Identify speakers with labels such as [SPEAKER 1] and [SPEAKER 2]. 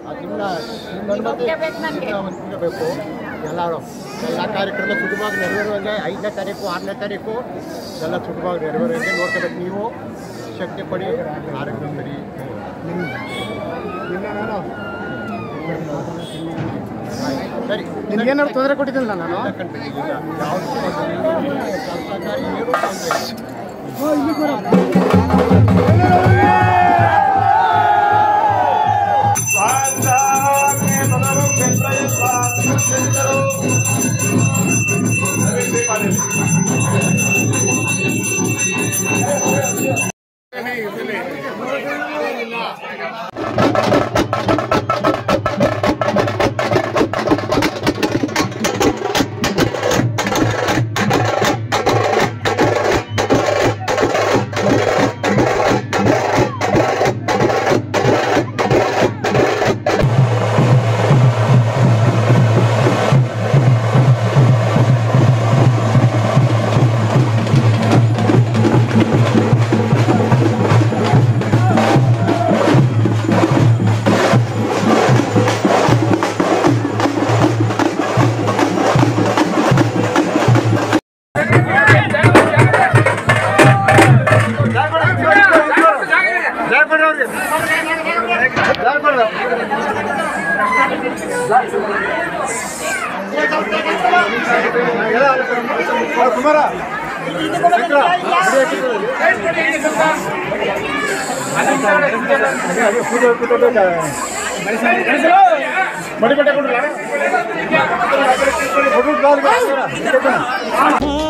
[SPEAKER 1] ಅದು ನಿಮ್ಮ ನಿಮ್ಮ ಅನುಮತಿ ಬೇಕು ಎಲ್ಲರೂ ಎಲ್ಲ ಕಾರ್ಯಕ್ರಮ ಸುಗಮವಾಗಿ ನೆರವೇರುವಂಗೆ ಐದನೇ ತಾರೀಕು ಆರನೇ ತಾರೀಕು ಎಲ್ಲ ಸುಗಮವಾಗಿ ನೆರವೇರುವಂಗೆ ನೋಡ್ಕೋಬೇಕು ನೀವು ಶಕ್ತಿ ಪಡಿ ಆರೋಗ್ಯ ಸರಿ ಸರಿ
[SPEAKER 2] ನಿನ್ಗೇನಾದ್ರು ತೊಂದರೆ ಕೊಟ್ಟಿದ್ದಿಲ್ಲ ನಾನು
[SPEAKER 1] ಮಡಿಬಟ್ಟೆ ಕೊಡ್ರಲ್ಲ